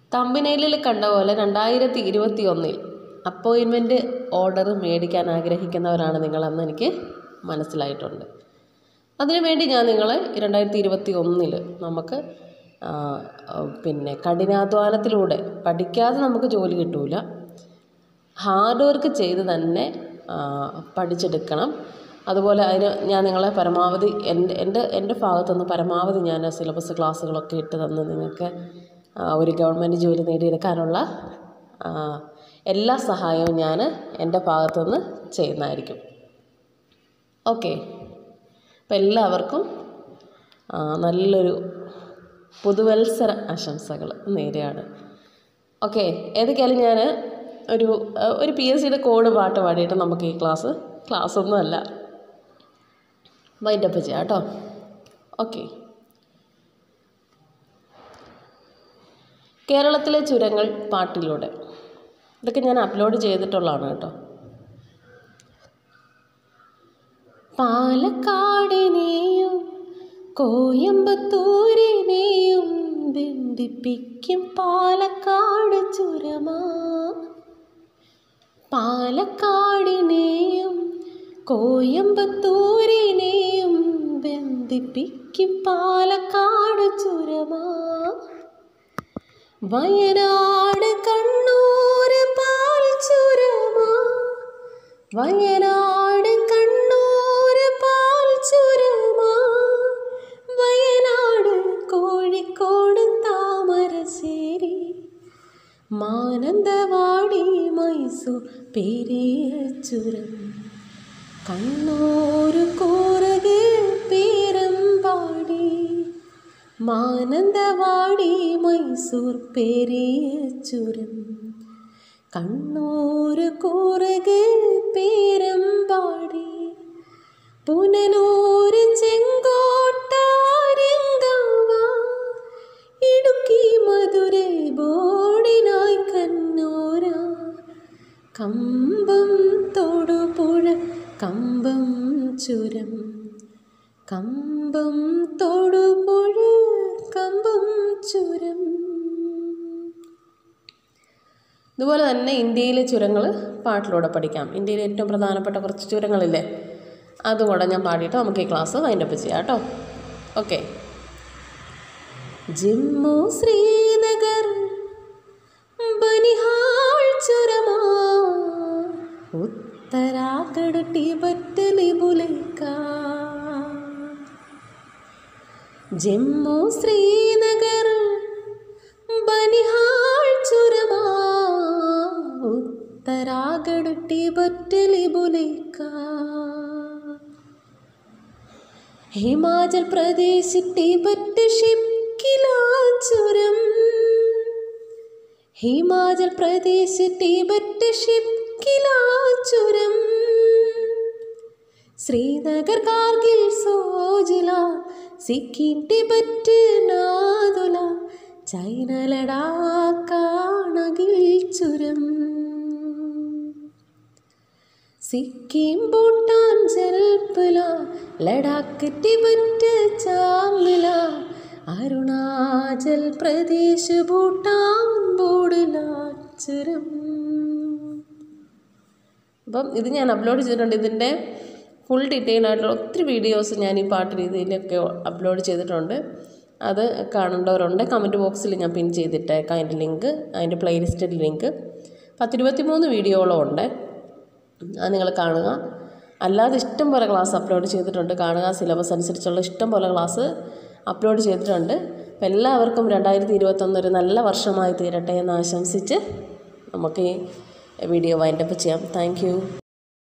തമ്പിനയിലിൽ കണ്ട പോലെ രണ്ടായിരത്തി ഇരുപത്തി ഒന്നിൽ അപ്പോയിൻമെൻറ്റ് ഓർഡർ മേടിക്കാൻ ആഗ്രഹിക്കുന്നവരാണ് നിങ്ങളെന്ന് എനിക്ക് മനസ്സിലായിട്ടുണ്ട് അതിനുവേണ്ടി ഞാൻ നിങ്ങളെ രണ്ടായിരത്തി ഇരുപത്തി ഒന്നിൽ നമുക്ക് ആ, ആ, പിന്നെ കഠിനാധ്വാനത്തിലൂടെ പഠിക്കാതെ നമുക്ക് ജോലി കിട്ടൂല ഹാർഡ് വർക്ക് ചെയ്ത് തന്നെ ആ, പഠിച്ചെടുക്കണം അതുപോലെ അതിന് ഞാൻ നിങ്ങളെ പരമാവധി എൻ്റെ എൻ്റെ എൻ്റെ ഭാഗത്തുനിന്ന് പരമാവധി ഞാൻ സിലബസ് ക്ലാസ്സുകളൊക്കെ ഇട്ട് തന്ന് നിങ്ങൾക്ക് ആ, ഒരു ഗവൺമെൻറ് ജോലി നേടിയെടുക്കാനുള്ള ആ, എല്ലാ സഹായവും ഞാൻ എൻ്റെ ഭാഗത്തുനിന്ന് ചെയ്യുന്നതായിരിക്കും ഓക്കെ അപ്പം എല്ലാവർക്കും ആ, നല്ലൊരു പുതുവത്സര ആശംസകൾ നേരെയാണ് ഓക്കെ ഏതൊക്കെയായാലും ഞാൻ ഒരു ആ, ഒരു പി എസ് സിയുടെ കോഡ് പാട്ട് പാടിയിട്ട് നമുക്ക് ഈ ക്ലാസ് ക്ലാസ് ഒന്നുമല്ല വൈൻഡപ്പ് ചെയ്യാം കേട്ടോ ഓക്കെ കേരളത്തിലെ ചുരങ്ങൾ പാട്ടിലൂടെ ഇതൊക്കെ ഞാൻ അപ്ലോഡ് ചെയ്തിട്ടുള്ളതാണ് കേട്ടോ പാലക്കാടിനെയും കോയമ്പത്തൂരിനെയും ബന്ധിപ്പിക്കും പാലക്കാട് ചുരമാ പാലക്കാടിനെയും കോയമ്പത്തൂരിനെയും ബന്ധിപ്പിക്കും പാലക്കാട് ചുരമാ വയനാട് കണ്ണൂർ പാൽ ചുരമാ വയനാട് കണ്ണൂർ പാൽ ചുരമാ വയനാട് കോഴിക്കോട് താമരശ്ശേരി മാനന്തവാടി മൈസൂർ പെരിയ ചുരം കണ്ണൂർ കൂറക് പേരമ്പാടി മാനന്തവാടി മൈസൂർ പെരിയ ചുരം കണ്ണൂർ കൂറക് പേരമ്പാടി പുനലൂർ ചെങ്കോട്ടാരങ്കാവ ഇടുക്കി മധുരൈ ബോർഡിനായി കണ്ണൂര കമ്പം തൊടുപുഴ കമ്പം ചുരം കമ്പം തൊടുപുഴ കമ്പം ചുരം ഇതുപോലെ തന്നെ ഇന്ത്യയിലെ ചുരങ്ങൾ പാട്ടിലൂടെ പഠിക്കാം ഇന്ത്യയിലെ ഏറ്റവും പ്രധാനപ്പെട്ട കുറച്ച് ചുരങ്ങളില്ലേ അതും കൂടെ ഞാൻ പാടിയിട്ട് നമുക്ക് ഈ ക്ലാസ് വൈൻഡപ്പ് ചെയ്യാം കേട്ടോ ഓക്കെ ജമ്മു ശ്രീനഗർ ബനിഹാൾ ചുരമാ ഉത്തരാഖണ്ഡ് ടിബറ്റ് ലിബുലേക്ക ജമ്മു ശ്രീനഗർ ബനിഹാൾ ചുരമാ ഉത്തരാഖണ്ഡ് ടിബറ്റ് ലിബുലേക്ക ഹിമാചൽ പ്രദേശ് ടിബറ്റ് ഷിപ്കിലാ ചുരം ഹിമാചൽ പ്രദേശ് ടിബറ്റ് ഷിപ്കിലാ ചുരം ശ്രീനഗർ കാർഗിൽ സോജില സിക്കിം ടിബറ്റ് നാദുല ചൈന ലഡാക്കാണകിൽ ചുരം സിക്കിം ഭൂട്ടാൻ ജൽപുല ലഡാക്ക് ടിബറ്റ് ചാംല അരുണാചൽ പ്രദേശ് ഭൂട്ടാൻ ബോർഡില ചുരം അപ്പം ഇത് ഞാൻ അപ്ലോഡ് ചെയ്തിട്ടുണ്ട് ഇതിൻ്റെ ഫുൾ ഡീറ്റെയിൽ ആയിട്ടുള്ള ഒത്തിരി വീഡിയോസ് ഞാൻ ഈ പാട്ട് രീതിയിലൊക്കെ അപ്ലോഡ് ചെയ്തിട്ടുണ്ട് അത് കാണേണ്ടവരുണ്ട് കമൻറ്റ് ബോക്സിൽ ഞാൻ പിൻ ചെയ്തിട്ടേക്കാം അതിൻ്റെ ലിങ്ക് അതിൻ്റെ പ്ലേലിസ്റ്റിൻ്റെ ലിങ്ക് പത്തിരുപത്തി മൂന്ന് വീഡിയോകളും ഉണ്ട് അത് നിങ്ങൾ കാണുക അല്ലാതെ ഇഷ്ടം പോലെ ക്ലാസ് അപ്ലോഡ് ചെയ്തിട്ടുണ്ട് കാണുക സിലബസ് അനുസരിച്ചുള്ള ഇഷ്ടം പോലെ ക്ലാസ് അപ്ലോഡ് ചെയ്തിട്ടുണ്ട് അപ്പം എല്ലാവർക്കും രണ്ടായിരത്തി ഇരുപത്തൊന്ന് ഒരു നല്ല വർഷമായി തീരട്ടെ എന്ന് ആശംസിച്ച് നമുക്ക് ഈ വീഡിയോ വൈൻഡപ്പ് ചെയ്യാം താങ്ക് യു